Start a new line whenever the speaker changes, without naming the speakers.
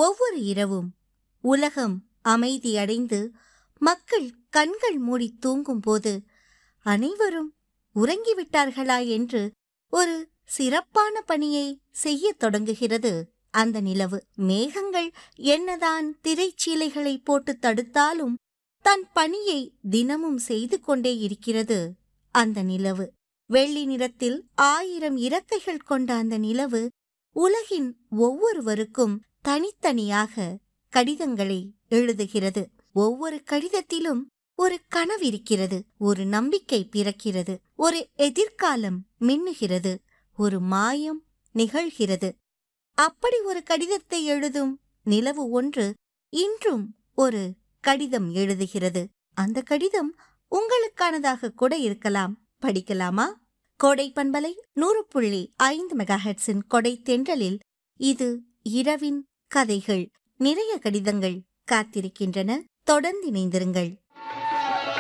ஒவ்வொரு இரவும் உலகம் அமைதியடைந்து மக்கள் கண்கள் மூடி தூங்கும்போது அனைவரும் உறங்கிவிட்டார்களா என்று ஒரு சிறப்பான பணியை செய்யத் தொடங்குகிறது அந்த நிலவு மேகங்கள் என்னதான் திரைச்சீலைகளை போட்டு தடுத்தாலும் தன் பணியை தினமும் செய்து கொண்டே இருக்கிறது அந்த நிலவு வெள்ளி நிறத்தில் ஆயிரம் இறக்கைகள் கொண்ட அந்த நிலவு உலகின் ஒவ்வொருவருக்கும் தனித்தனியாக கடிதங்களை எழுதுகிறது ஒவ்வொரு கடிதத்திலும் ஒரு கனவிருக்கிறது ஒரு நம்பிக்கை பிறக்கிறது ஒரு எதிர்காலம் மின்னுகிறது ஒரு மாயம் நிகழ்கிறது அப்படி ஒரு கடிதத்தை எழுதும் நிலவு ஒன்று இன்றும் ஒரு கடிதம் எழுதுகிறது அந்த கடிதம் உங்களுக்கானதாக கூட இருக்கலாம் படிக்கலாமா கோடை பண்பலை நூறு புள்ளி ஐந்து மெகாஹெட்ஸின் கொடை தென்றலில் இது இரவின் கதைகள் நிறைய கடிதங்கள் காத்திருக்கின்றன தொடர்ந்து இணைந்திருங்கள்